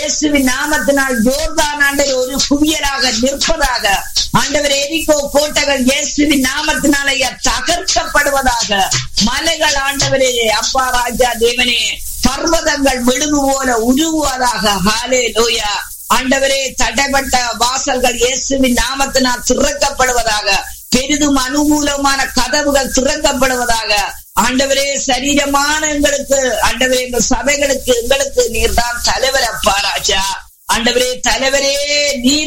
இயேசுவின் நாமத்தினால் ஜோர்தான் ஆண்டவர் ஒரு குவியலாக நிற்பதாக ஆண்டவர் எரிகோ கோட்டைகள் இயேசுவின் நாமத்தினால் ஐயா தகர்க்கப்படுவதாக மலைகள் ஆண்டவரே அப்பா ராஜா தேவனே பர்வதங்கள் விழுகு போல உருகுவதாக ஹாலே லோயா ஆண்டவரே தடைப்பட்ட வாசல்கள் இயேசுவின் நாமத்தினால் திறக்கப்படுவதாக பெரிதும் அனுகூலமான கதவுகள் திறக்கப்படுவதாக ஆண்டவரே சரீரமான எங்களுக்கு ஆண்டவரே எங்கள் சபைகளுக்கு எங்களுக்கு நீர்தான் தலைவர் அப்பா ராஜா ஆண்டவரே தலைவரே நீர்